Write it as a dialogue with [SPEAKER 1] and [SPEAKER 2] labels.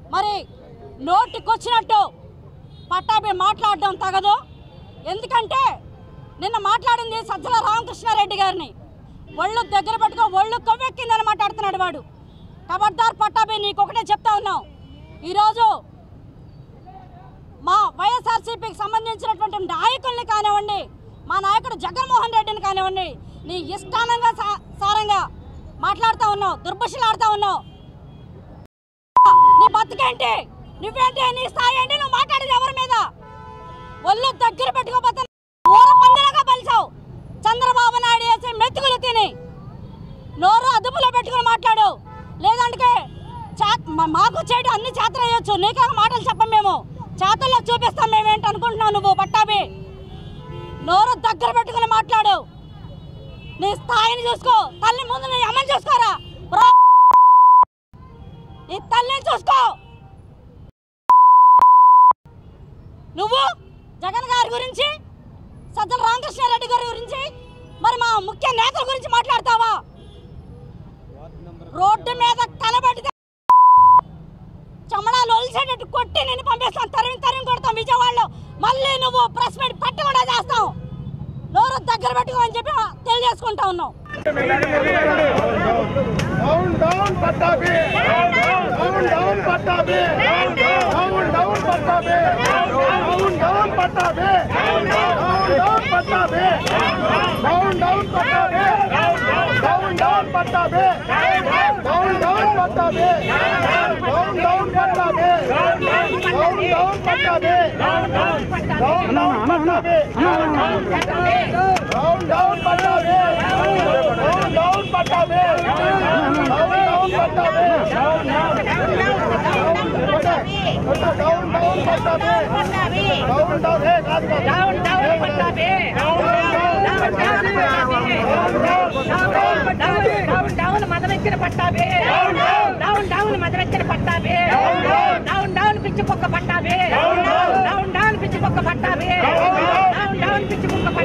[SPEAKER 1] మరి నోటికొచ్చినట్టు పట్టాభి మాట్లాడడం తగదు ఎందుకంటే నిన్న మాట్లాడింది సజ్జల రామకృష్ణారెడ్డి గారిని ఒళ్ళు దగ్గర పెట్టుకో ఒళ్ళు కొవ్వెక్కిందని మాట్లాడుతున్నాడు వాడు ఖబర్దార్ పట్టాభి నీకు ఒకటే చెప్తా ఉన్నాం ఈరోజు మా వైఎస్ఆర్సీపీకి సంబంధించినటువంటి నాయకుల్ని కానివ్వండి మా నాయకుడు జగన్మోహన్ రెడ్డిని కానివ్వండి నీ ఇష్టానంగా సా- సారంగా మాట్లాడుతూ ఉన్నావు దుర్భషలాడుతూ ఉన్నావు నీ బతుకేంటి నువ్వేంటి నీ స్థాయి ఏంటి నువ్వు మాట్లాడేది ఎవరి మీద ఒళ్ళు దగ్గర పెట్టుకోపోతే ఊర పందిలాగా పలిచావు చంద్రబాబు నాయుడు వేసి మెతుకులు తిని నోరు అదుపులో పెట్టుకుని మాట్లాడు లేదంటే చా- మా- మాకు చేయడం అన్ని చేతలు వేయొచ్చు నీకే మాటలు చెప్పం మేము చేతల్లో చూపిస్తాం మేమేంటి అనుకుంటున్నావు నువ్వు పట్టాభి నోరు దగ్గర పెట్టుకుని మాట్లాడు నీ స్థాయిని చూసుకో తల్లి ముందు నీ అమ్మని చూసుకోరా బ్రో నీ తల్లిని చూసుకో నువ్వు జగన్ గారి గురించి సజ్జల రామకృష్ణారెడ్డి గారి గురించి మరి మా ముఖ్య నేతల గురించి మాట్లాడతావా రోడ్డు మీద కలబడితే చెమడాలు ఒలిసేటట్టు కొట్టి నేను పంపిస్తాను తరిమి తరిమి కొడతాం విజయవాడలో మళ్ళీ నువ్వు ప్రెస్ మీట్ పట్టి కూడా చేస్తావు నోరు దగ్గర పెట్టుకోమని చెప్పి తెలియజేసుకుంటా ఉన్నావు
[SPEAKER 2] down down Pattabhi down down Pattabhi down down Pattabhi down down Pattabhi down down Pattabhi down down Pattabhi down down Pattabhi down down Pattabhi down down Pattabhi down down Pattabhi down down Pattabhi down down Pattabhi down down Pattabhi down down Pattabhi down down Pattabhi down down ఏ కాదు కాదు.
[SPEAKER 3] Down down Pattabhi down down మదవెచ్చిన Pattabhi down down మదవెచ్చిన Pattabhi down down పిచ్చి కుక్క పట్టాబే down down పిచ్చి కుక్క పట్టాబే down down పిచ్చి కుక్క